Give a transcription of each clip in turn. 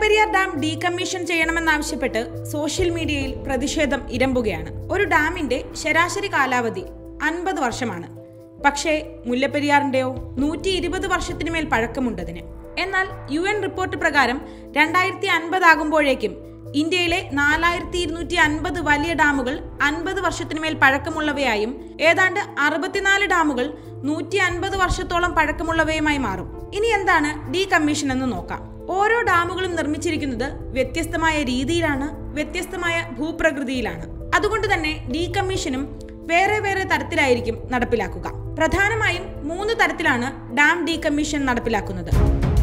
Mullaperiyar dam decommission ചെയ്യണമെന്നാവശ്യപ്പെട്ട് social മീഡിയയിൽ പ്രതിഷേധം ഇരമ്പുകയാണ് ഒരു ഡാമിന്റെ ശരാശരി കാലാവധി അൻപത് വർഷമാണ് പക്ഷേ മുല്ലപ്പെരിയാറിന്റെയോ നൂറ്റി ഇരുപത് വർഷത്തിന് മേൽ പഴക്കമുണ്ടതിന് എന്നാൽ യു എൻ റിപ്പോർട്ട് പ്രകാരം രണ്ടായിരത്തി അൻപതാകുമ്പോഴേക്കും ഇന്ത്യയിലെ നാലായിരത്തി ഇരുന്നൂറ്റി അൻപത് വലിയ ഡാമുകൾ അൻപത് വർഷത്തിന് മേൽ പഴക്കമുള്ളവയായും ഏതാണ്ട് അറുപത്തിനാല് ഡാമുകൾ നൂറ്റി അൻപത് വർഷത്തോളം പഴക്കമുള്ളവയുമായി മാറും ഇനി എന്താണ് ഡീകമ്മീഷൻ എന്ന് നോക്കാം ഓരോ ഡാമുകളും നിർമ്മിച്ചിരിക്കുന്നത് വ്യത്യസ്തമായ രീതിയിലാണ് വ്യത്യസ്തമായ ഭൂപ്രകൃതിയിലാണ് അതുകൊണ്ട് തന്നെ ഡീകമ്മീഷനും വേറെ വേറെ തരത്തിലായിരിക്കും നടപ്പിലാക്കുക പ്രധാനമായും മൂന്ന് തരത്തിലാണ് ഡാം ഡീകമ്മീഷൻ നടപ്പിലാക്കുന്നത്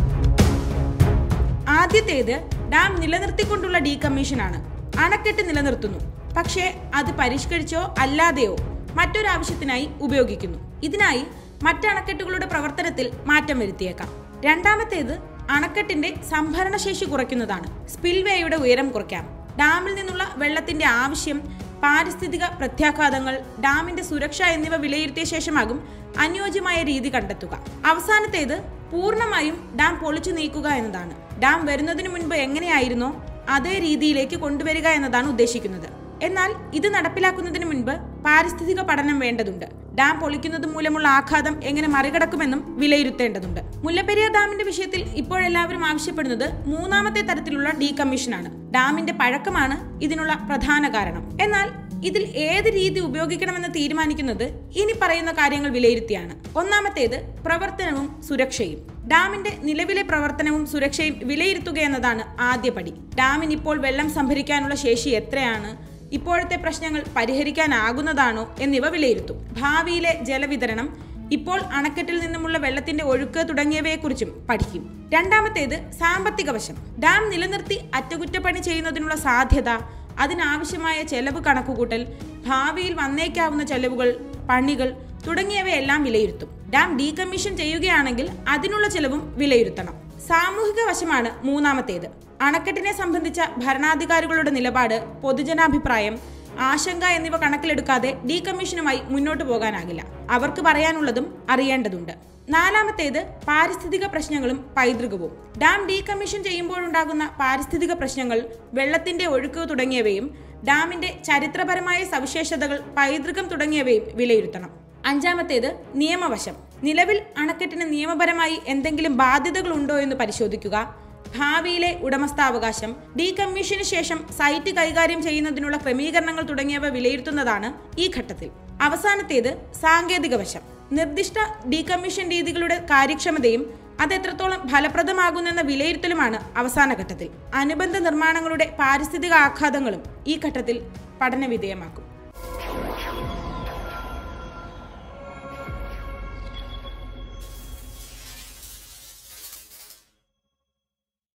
ആദ്യത്തേത് ഡാം നിലനിർത്തിക്കൊണ്ടുള്ള ഡീകമ്മീഷനാണ് അണക്കെട്ട് നിലനിർത്തുന്നു പക്ഷേ അത് പരിഷ്കരിച്ചോ അല്ലാതെയോ മറ്റൊരാവശ്യത്തിനായി ഉപയോഗിക്കുന്നു ഇതിനായി മറ്റ് അണക്കെട്ടുകളുടെ പ്രവർത്തനത്തിൽ മാറ്റം വരുത്തിയേക്കാം രണ്ടാമത്തേത് അണക്കെട്ടിന്റെ സംഭരണശേഷി കുറയ്ക്കുന്നതാണ് സ്പിൽവേയുടെ ഉയരം കുറയ്ക്കാം ഡാമിൽ നിന്നുള്ള വെള്ളത്തിന്റെ ആവശ്യം പാരിസ്ഥിതിക പ്രത്യാഘാതങ്ങൾ ഡാമിന്റെ സുരക്ഷ എന്നിവ വിലയിരുത്തിയ ശേഷമാകും അനുയോജ്യമായ രീതി കണ്ടെത്തുക അവസാനത്തേത് പൂർണ്ണമായും ഡാം പൊളിച്ചു നീക്കുക എന്നതാണ് ഡാം വരുന്നതിന് മുൻപ് എങ്ങനെയായിരുന്നോ അതേ രീതിയിലേക്ക് കൊണ്ടുവരിക എന്നതാണ് ഉദ്ദേശിക്കുന്നത് എന്നാൽ ഇത് നടപ്പിലാക്കുന്നതിന് മുൻപ് പാരിസ്ഥിതിക പഠനം വേണ്ടതുണ്ട് ഡാം പൊളിക്കുന്നത് മൂലമുള്ള ആഘാതം എങ്ങനെ മറികടക്കുമെന്നും വിലയിരുത്തേണ്ടതുണ്ട് മുല്ലപ്പെരിയാർ ഡാമിന്റെ വിഷയത്തിൽ ഇപ്പോഴെല്ലാവരും ആവശ്യപ്പെടുന്നത് മൂന്നാമത്തെ തരത്തിലുള്ള ഡീകമ്മീഷനാണ് ഡാമിന്റെ പഴക്കമാണ് ഇതിനുള്ള പ്രധാന കാരണം എന്നാൽ ഇതിൽ ഏത് രീതി ഉപയോഗിക്കണമെന്ന് തീരുമാനിക്കുന്നത് ഇനി പറയുന്ന കാര്യങ്ങൾ വിലയിരുത്തിയാണ് ഒന്നാമത്തേത് പ്രവർത്തനവും സുരക്ഷയും ഡാമിന്റെ നിലവിലെ പ്രവർത്തനവും സുരക്ഷയും വിലയിരുത്തുക എന്നതാണ് ആദ്യപടി ഡാമിന് ഇപ്പോൾ വെള്ളം സംഭരിക്കാനുള്ള ശേഷി എത്രയാണ് ഇപ്പോഴത്തെ പ്രശ്നങ്ങൾ പരിഹരിക്കാനാകുന്നതാണോ എന്നിവ വിലയിരുത്തും ഭാവിയിലെ ജലവിതരണം ഇപ്പോൾ അണക്കെട്ടിൽ നിന്നുമുള്ള വെള്ളത്തിന്റെ ഒഴുക്ക് തുടങ്ങിയവയെക്കുറിച്ചും പഠിക്കും രണ്ടാമത്തേത് സാമ്പത്തിക വശം ഡാം നിലനിർത്തി അറ്റകുറ്റപ്പണി ചെയ്യുന്നതിനുള്ള സാധ്യത അതിനാവശ്യമായ ചെലവ് കണക്കുകൂട്ടൽ ഭാവിയിൽ വന്നേക്കാവുന്ന ചെലവുകൾ പണികൾ തുടങ്ങിയവയെല്ലാം വിലയിരുത്തും ഡാം ഡീകമ്മീഷൻ ചെയ്യുകയാണെങ്കിൽ അതിനുള്ള ചെലവും വിലയിരുത്തണം സാമൂഹിക വശമാണ് മൂന്നാമത്തേത് അണക്കെട്ടിനെ സംബന്ധിച്ച ഭരണാധികാരികളുടെ നിലപാട് പൊതുജനാഭിപ്രായം ആശങ്ക എന്നിവ കണക്കിലെടുക്കാതെ ഡീകമ്മീഷനുമായി മുന്നോട്ട് പോകാനാകില്ല അവർക്ക് പറയാനുള്ളതും അറിയേണ്ടതുണ്ട് നാലാമത്തേത് പാരിസ്ഥിതിക പ്രശ്നങ്ങളും പൈതൃകവും ഡാം ഡീകമ്മീഷൻ ചെയ്യുമ്പോഴുണ്ടാകുന്ന പാരിസ്ഥിതിക പ്രശ്നങ്ങൾ വെള്ളത്തിന്റെ ഒഴുക്ക് തുടങ്ങിയവയും ഡാമിന്റെ ചരിത്രപരമായ സവിശേഷതകൾ പൈതൃകം തുടങ്ങിയവയും വിലയിരുത്തണം അഞ്ചാമത്തേത് നിയമവശം നിലവിൽ അണക്കെട്ടിന് നിയമപരമായി എന്തെങ്കിലും ബാധ്യതകൾ ഉണ്ടോ എന്ന് പരിശോധിക്കുക ഭാവിയിലെ ഉടമസ്ഥാവകാശം ഡീകമ്മീഷന് ശേഷം സൈറ്റ് കൈകാര്യം ചെയ്യുന്നതിനുള്ള ക്രമീകരണങ്ങൾ തുടങ്ങിയവ വിലയിരുത്തുന്നതാണ് ഈ ഘട്ടത്തിൽ അവസാനത്തേത് സാങ്കേതിക വശം നിർദ്ദിഷ്ട ഡീകമ്മീഷൻ രീതികളുടെ കാര്യക്ഷമതയും അത് എത്രത്തോളം ഫലപ്രദമാകുന്നെന്ന വിലയിരുത്തലുമാണ് അവസാന ഘട്ടത്തിൽ അനുബന്ധ നിർമ്മാണങ്ങളുടെ പാരിസ്ഥിതിക ആഘാതങ്ങളും ഈ ഘട്ടത്തിൽ പഠന വിധേയമാക്കും